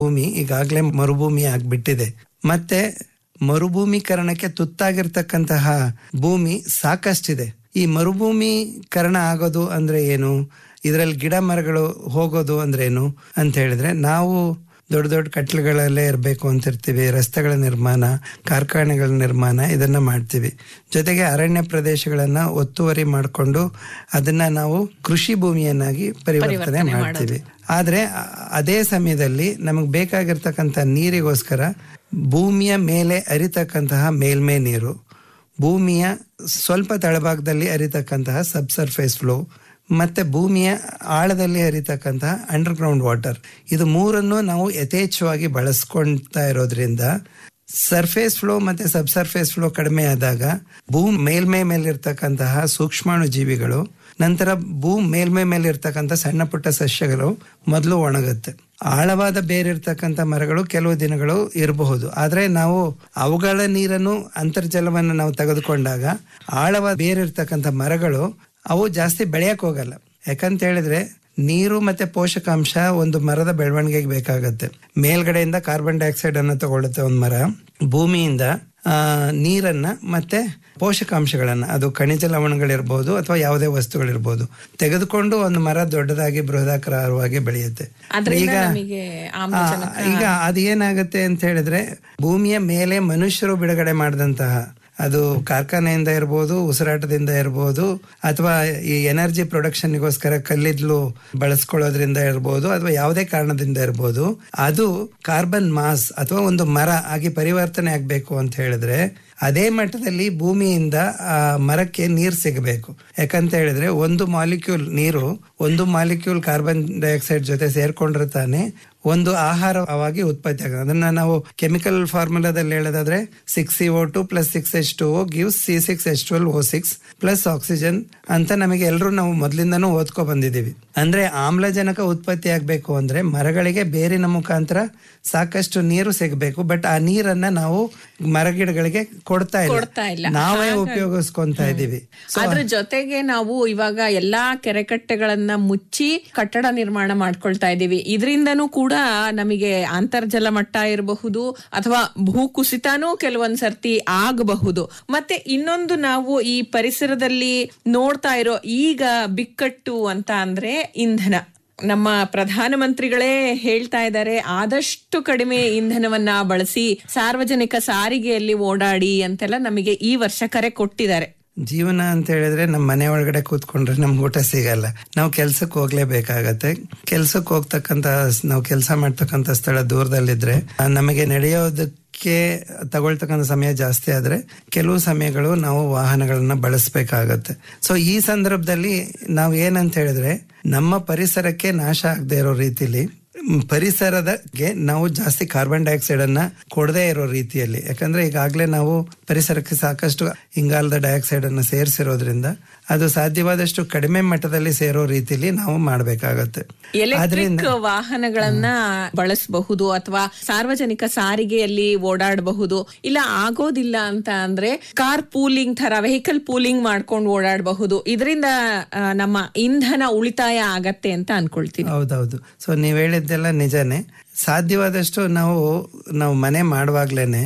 ಭೂಮಿ ಈಗಾಗಲೇ ಮರುಭೂಮಿ ಆಗ್ಬಿಟ್ಟಿದೆ ಮತ್ತೆ ಮರುಭೂಮೀಕರಣಕ್ಕೆ ತುತ್ತಾಗಿರ್ತಕ್ಕಂತಹ ಭೂಮಿ ಸಾಕಷ್ಟಿದೆ ಈ ಮರುಭೂಮೀಕರಣ ಆಗೋದು ಅಂದ್ರೆ ಏನು ಇದರಲ್ಲಿ ಗಿಡ ಮರಗಳು ಹೋಗೋದು ಅಂದ್ರೆ ಏನು ಅಂತ ಹೇಳಿದ್ರೆ ನಾವು ದೊಡ್ಡ ದೊಡ್ಡ ಕಟ್ಲುಗಳಲ್ಲೇ ಇರಬೇಕು ಅಂತಿರ್ತೀವಿ ರಸ್ತೆಗಳ ನಿರ್ಮಾಣ ಕಾರ್ಖಾನೆಗಳ ನಿರ್ಮಾಣ ಇದನ್ನ ಮಾಡ್ತೀವಿ ಜೊತೆಗೆ ಅರಣ್ಯ ಪ್ರದೇಶಗಳನ್ನ ಒತ್ತುವರಿ ಮಾಡಿಕೊಂಡು ಅದನ್ನ ನಾವು ಕೃಷಿ ಭೂಮಿಯನ್ನಾಗಿ ಪರಿವರ್ತನೆ ಮಾಡ್ತೀವಿ ಆದ್ರೆ ಅ- ಅದೇ ಸಮಯದಲ್ಲಿ ನಮಗೆ ಬೇಕಾಗಿರ್ತಕ್ಕಂಥ ನೀರಿಗೋಸ್ಕರ ಭೂಮಿಯ ಮೇಲೆ ಅರಿತಕ್ಕಂತಹ ಮೇಲ್ಮೈ ನೀರು ಭೂಮಿಯ ಸ್ವಲ್ಪ ತಳಭಾಗದಲ್ಲಿ ಹರಿತಕ್ಕಂತಹ ಸಬ್ಸರ್ಫೇಸ್ ಫ್ಲೋ ಮತ್ತೆ ಭೂಮಿಯ ಆಳದಲ್ಲಿ ಹರಿತಕ್ಕಂತಹ ಅಂಡರ್ ಗ್ರೌಂಡ್ ವಾಟರ್ ಇದು ಮೂರನ್ನು ನಾವು ಯಥೇಚ್ಛವಾಗಿ ಬಳಸ್ಕೊಳ್ತಾ ಇರೋದ್ರಿಂದ ಸರ್ಫೇಸ್ ಫ್ಲೋ ಮತ್ತೆ ಸಬ್ಸರ್ಫೇಸ್ ಫ್ಲೋ ಕಡಿಮೆ ಆದಾಗ ಭೂ ಮೇಲ್ಮೈ ಮೇಲಿರ್ತಕ್ಕಂತಹ ಸೂಕ್ಷ್ಮಾಣು ಜೀವಿಗಳು ನಂತರ ಭೂ ಮೇಲ್ಮೈ ಮೇಲೆ ಇರ್ತಕ್ಕಂಥ ಸಣ್ಣ ಪುಟ್ಟ ಸಸ್ಯಗಳು ಮೊದಲು ಒಣಗುತ್ತೆ ಆಳವಾದ ಬೇರಿರ್ತಕ್ಕಂಥ ಮರಗಳು ಕೆಲವು ದಿನಗಳು ಇರಬಹುದು ಆದ್ರೆ ನಾವು ಅವುಗಳ ನೀರನ್ನು ಅಂತರ್ಜಲವನ್ನು ನಾವು ತೆಗೆದುಕೊಂಡಾಗ ಆಳವಾದ ಬೇರಿರ್ತಕ್ಕಂಥ ಮರಗಳು ಅವು ಜಾಸ್ತಿ ಬೆಳೆಯಕ್ ಹೋಗಲ್ಲ ಯಾಕಂತ ಹೇಳಿದ್ರೆ ನೀರು ಮತ್ತೆ ಪೋಷಕಾಂಶ ಒಂದು ಮರದ ಬೆಳವಣಿಗೆಗೆ ಬೇಕಾಗತ್ತೆ ಮೇಲ್ಗಡೆಯಿಂದ ಕಾರ್ಬನ್ ಡೈಆಕ್ಸೈಡ್ ಅನ್ನು ತಗೊಳುತ್ತೆ ಒಂದು ಮರ ಭೂಮಿಯಿಂದ ಆ, ನೀರನ್ನ ಮತ್ತೆ ಪೋಷಕಾಂಶಗಳನ್ನ ಅದು ಖನಿಜ ಲವಣಗಳಿರ್ಬೋದು ಅಥವಾ ಯಾವುದೇ ವಸ್ತುಗಳಿರ್ಬೋದು ತೆಗೆದುಕೊಂಡು ಒಂದು ಮರ ದೊಡ್ಡದಾಗಿ ಬೃಹದಾಕಾರವಾಗಿ ಬೆಳೆಯುತ್ತೆ ಅದ್ರಿಂದ ಈಗ ನಮಗೆ ಆ, ಆಮ್ಲಜನಕ ಈಗ ಅದೇನಾಗುತ್ತೆ ಅಂತ ಹೇಳಿದ್ರೆ ಭೂಮಿಯ ಮೇಲೆ ಮನುಷ್ಯರು ಬಿಡುಗಡೆ ಮಾಡಿದಂತಹ ಅದು ಕಾರ್ಖಾನೆಯಿಂದ ಇರ್ಬೋದು ಉಸಿರಾಟದಿಂದ ಇರ್ಬೋದು ಅಥವಾ ಈ ಎನರ್ಜಿ ಪ್ರೊಡಕ್ಷನ್ಗೋಸ್ಕರ ಕಲ್ಲಿದ್ಲು ಬಳಸ್ಕೊಳ್ಳೋದ್ರಿಂದ ಇರ್ಬೋದು ಅಥವಾ ಯಾವುದೇ ಕಾರಣದಿಂದ ಇರ್ಬೋದು ಅದು ಕಾರ್ಬನ್ ಮಾಸ್ ಅಥವಾ ಒಂದು ಮರ ಆಗಿ ಪರಿವರ್ತನೆ ಆಗ್ಬೇಕು ಅಂತ ಹೇಳಿದ್ರೆ ಅದೇ ಮಟ್ಟದಲ್ಲಿ ಭೂಮಿಯಿಂದ ಆ ಮರಕ್ಕೆ ನೀರು ಸಿಗಬೇಕು ಯಾಕಂತ ಹೇಳಿದ್ರೆ ಒಂದು ಮಾಲಿಕ್ಯೂಲ್ ನೀರು ಒಂದು ಮಾಲಿಕ್ಯೂಲ್ ಕಾರ್ಬನ್ ಡೈಆಕ್ಸೈಡ್ ಜೊತೆ ಸೇರ್ಕೊಂಡಿರ್ತಾನೆ ಒಂದು ಆಹಾರವಾಗಿ ಉತ್ಪತ್ತಿ ಆಗುತ್ತೆ ಅದನ್ನ ನಾವು ಕೆಮಿಕಲ್ ಫಾರ್ಮುಲಾದಲ್ಲಿ ಹೇಳೋದಾದ್ರೆ six C O two plus six H two O gives C six H twelve O six plus oxygen ಅಂತ ನಮಗೆ ಎಲ್ಲರೂ ನಾವು ಮೊದಲಿಂದನೂ ಓದ್ಕೊ ಬಂದಿದ್ದೀವಿ ಅಂದ್ರೆ ಆಮ್ಲಜನಕ ಉತ್ಪತ್ತಿ ಆಗ್ಬೇಕು ಅಂದ್ರೆ ಮರಗಳಿಗೆ ಬೇರಿನ ಮುಖಾಂತರ ಸಾಕಷ್ಟು ನೀರು ಸಿಗಬೇಕು ಬಟ್ ಆ ನೀರನ್ನ ನಾವು ಮರಗಿಡಗಳಿಗೆ ಕೊಡ್ತಾ ಕೊಡ್ತಾ ಇಲ್ಲ. ಇಲ್ಲ ನಾವೇ ಉಪಯೋಗಿಸ್ಕೊಂತಾ ಇದ್ದೀವಿ ಅದ್ರ ಜೊತೆಗೆ ನಾವು ಇವಾಗ ಎಲ್ಲಾ ಕೆರೆಕಟ್ಟೆಗಳನ್ನ ಮುಚ್ಚಿ ಕಟ್ಟಡ ನಿರ್ಮಾಣ ಮಾಡ್ಕೊಳ್ತಾ ಇದೀವಿ ಇದರಿಂದನೂ ಕೂಡ ನಮಗೆ ಅಂತರ್ಜಲ ಮಟ್ಟ ಇರಬಹುದು ಅಥವಾ ಭೂಕುಸಿತನೂ ಕೆಲವೊಂದ್ ಸರ್ತಿ ಆಗಬಹುದು ಮತ್ತೆ ಇನ್ನೊಂದು ನಾವು ಈ ಪರಿಸರದಲ್ಲಿ ನೋಡ್ತಾ ಇರೋ ಈಗ ಬಿಕ್ಕಟ್ಟು ಅಂತ ಅಂದ್ರೆ ಇಂಧನ ನಮ್ಮ ಪ್ರಧಾನಮಂತ್ರಿಗಳೇ ಹೇಳ್ತಾ ಇದ್ದಾರೆ ಆದಷ್ಟು ಕಡಿಮೆ ಇಂಧನವನ್ನ ಬಳಸಿ ಸಾರ್ವಜನಿಕ ಸಾರಿಗೆಯಲ್ಲಿ ಓಡಾಡಿ ಅಂತೆಲ್ಲ ನಮಗೆ ಈ ವರ್ಷ ಕರೆ ಕೊಟ್ಟಿದ್ದಾರೆ ಜೀವನ ಅಂತ ಹೇಳಿದ್ರೆ ನಮ್ಮ ಮನೆ ಒಳಗಡೆ ಕೂತ್ಕೊಂಡ್ರೆ ನಮ್ಗೆ ಊಟ ಸಿಗಲ್ಲ ನಾವು ಕೆಲ್ಸಕ್ಕೆ ಹೋಗ್ಲೇಬೇಕಾಗತ್ತೆ ಕೆಲ್ಸಕ್ಕೆ ಹೋಗ್ತಕ್ಕಂತ ನಾವು ಕೆಲಸ ಮಾಡ್ತಕ್ಕಂತ ಸ್ಥಳ ದೂರದಲ್ಲಿದ್ರೆ ಆ, ನಮಗೆ ನಡೆಯೋದಕ್ಕೆ ತಗೊಳ್ತಕ್ಕಂಥ ಸಮಯ ಜಾಸ್ತಿ ಆದ್ರೆ ಕೆಲವು ಸಮಯಗಳು ನಾವು ವಾಹನಗಳನ್ನ ಬಳಸಬೇಕಾಗತ್ತೆ ಸೊ ಈ ಸಂದರ್ಭದಲ್ಲಿ ನಾವು ಏನಂತ ಹೇಳಿದ್ರೆ ನಮ್ಮ ಪರಿಸರಕ್ಕೆ ನಾಶ ಆಗದೆ ಇರೋ ರೀತಿಲಿ ಮ್, ಪರಿಸರದಗೆ ನಾವು ಜಾಸ್ತಿ ಕಾರ್ಬನ್ ಡೈಆಕ್ಸೈಡ್ ಅನ್ನ ಕೊಡದೇ ಇರೋ ರೀತಿಯಲ್ಲಿ ಯಾಕಂದ್ರೆ ಈಗಾಗಲೇ ನಾವು ಪರಿಸರಕ್ಕೆ ಸಾಕಷ್ಟು ಇಂಗಾಲದ ಡೈಆಕ್ಸೈಡ್ ಅನ್ನ ಸೇರಿಸಿರೋದ್ರಿಂದ ಅದು ಸಾಧ್ಯವಾದಷ್ಟು ಕಡಿಮೆ ಮಟ್ಟದಲ್ಲಿ ಸೇರೋ ರೀತಿಲಿ ನಾವು ಮಾಡಬೇಕಾಗತ್ತೆ ಎಲೆಕ್ಟ್ರಿಕ್ ವಾಹನಗಳನ್ನ ಬಳಸಬಹುದು ಅಥವಾ ಸಾರ್ವಜನಿಕ ಸಾರಿಗೆಯಲ್ಲಿ ಓಡಾಡಬಹುದು ಇಲ್ಲ ಆಗೋದಿಲ್ಲ ಅಂತ ಅಂದ್ರೆ ಕಾರ್ ಪೂಲಿಂಗ್ ತರ ವೆಹಿಕಲ್ ಪೂಲಿಂಗ್ ಮಾಡ್ಕೊಂಡು ಓಡಾಡಬಹುದು ಇದರಿಂದ ಆ, ನಮ್ಮ ಇಂಧನ ಉಳಿತಾಯ ಆಗತ್ತೆ ಅಂತ ಅನ್ಕೊಳ್ತೀನಿ ಹೌದೌದು ಸೊ ನೀವ್ ಹೇಳಿದ್ದೆಲ್ಲ ನಿಜಾನೇ ಸಾಧ್ಯವಾದಷ್ಟು ನಾವು ನಾವು ಮನೆ ಮಾಡುವಾಗ್ಲೇನೆ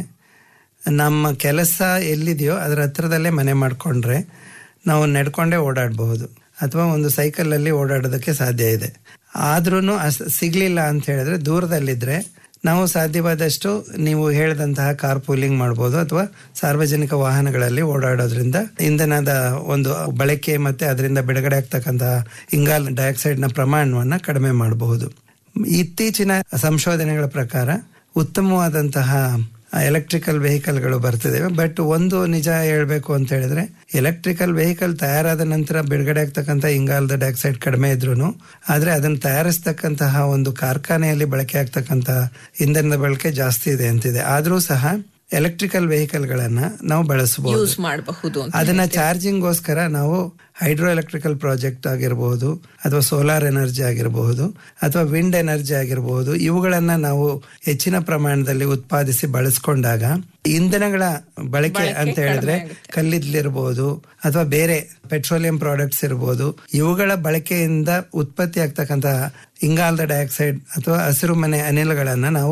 ನಮ್ಮ ಕೆಲಸ ಎಲ್ಲಿದೆಯೋ ಅದ್ರ ಹತ್ರದಲ್ಲೇ ಮನೆ ಮಾಡ್ಕೊಂಡ್ರೆ ನಾವು ನಡ್ಕೊಂಡೇ ಓಡಾಡಬಹುದು ಅಥವಾ ಒಂದು ಸೈಕಲ್ ಅಲ್ಲಿ ಓಡಾಡೋದಕ್ಕೆ ಸಾಧ್ಯ ಇದೆ ಆದ್ರೂ ಸಿಗ್ಲಿಲ್ಲ ಅಂತ ಹೇಳಿದ್ರೆ ದೂರದಲ್ಲಿದ್ರೆ ನಾವು ಸಾಧ್ಯವಾದಷ್ಟು ನೀವು ಹೇಳಿದಂತಹ ಕಾರ್ ಪೂಲಿಂಗ್ ಮಾಡ್ಬೋದು ಅಥವಾ ಸಾರ್ವಜನಿಕ ವಾಹನಗಳಲ್ಲಿ ಓಡಾಡೋದ್ರಿಂದ ಇಂಧನದ ಒಂದು ಬಳಕೆ ಮತ್ತೆ ಅದರಿಂದ ಬಿಡುಗಡೆ ಆಗ್ತಕ್ಕಂತಹ ಇಂಗಾಲ ಡೈಆಕ್ಸೈಡ್ ನ ಪ್ರಮಾಣವನ್ನ ಕಡಿಮೆ ಮಾಡಬಹುದು ಇತ್ತೀಚಿನ ಸಂಶೋಧನೆಗಳ ಪ್ರಕಾರ ಉತ್ತಮವಾದಂತಹ ಎಲೆಕ್ಟ್ರಿಕಲ್ ವೆಹಿಕಲ್ಗಳು ಬರ್ತಿದ್ದಾವೆ ಬಟ್ ಒಂದು ನಿಜ ಹೇಳ್ಬೇಕು ಅಂತ ಹೇಳಿದ್ರೆ ಎಲೆಕ್ಟ್ರಿಕಲ್ ವೆಹಿಕಲ್ ತಯಾರಾದ ನಂತರ ಬಿಡುಗಡೆ ಆಗ್ತಕ್ಕಂಥ ಇಂಗಾಲದ ಡೈಆಕ್ಸೈಡ್ ಕಡಿಮೆ ಇದ್ರು ಆದ್ರೆ ಅದನ್ನು ತಯಾರಿಸ್ತಕ್ಕಂತಹ ಒಂದು ಕಾರ್ಖಾನೆಯಲ್ಲಿ ಬಳಕೆ ಆಗ್ತಕ್ಕಂತಹ ಇಂಧನದ ಬಳಕೆ ಜಾಸ್ತಿ ಇದೆ ಅಂತಿದೆ ಆದ್ರೂ ಸಹ ಎಲೆಕ್ಟ್ರಿಕಲ್ ವೆಹಿಕಲ್ ಗಳನ್ನ ನಾವು ಬಳಸಬಹುದು ಯೂಸ್ ಮಾಡಬಹುದು ಅಂತ ಅದನ್ನ ಚಾರ್ಜಿಂಗ್ಗೋಸ್ಕರ ನಾವು ಹೈಡ್ರೋ ಎಲೆಕ್ಟ್ರಿಕಲ್ ಪ್ರಾಜೆಕ್ಟ್ ಆಗಿರಬಹುದು ಅಥವಾ ಸೋಲಾರ್ ಎನರ್ಜಿ ಆಗಿರಬಹುದು ಅಥವಾ ವಿಂಡ್ ಎನರ್ಜಿ ಆಗಿರಬಹುದು ಇವುಗಳನ್ನ ನಾವು ಹೆಚ್ಚಿನ ಪ್ರಮಾಣದಲ್ಲಿ ಉತ್ಪಾದಿಸಿ ಬಳಸ್ಕೊಂಡಾಗ ಇಂಧನಗಳ ಬಳಕೆ ಅಂತ ಹೇಳಿದ್ರೆ ಕಲ್ಲಿದ್ಲಿರ್ಬೋದು ಅಥವಾ ಬೇರೆ ಪೆಟ್ರೋಲಿಯಂ ಪ್ರಾಡಕ್ಟ್ಸ್ ಇರ್ಬೋದು ಇವುಗಳ ಬಳಕೆಯಿಂದ ಉತ್ಪತ್ತಿ ಆಗ್ತಕ್ಕಂತಹ ಇಂಗಾಲದ ಡೈಆಕ್ಸೈಡ್ ಅಥವಾ ಹಸಿರು ಮನೆ ಅನಿಲಗಳನ್ನ ನಾವು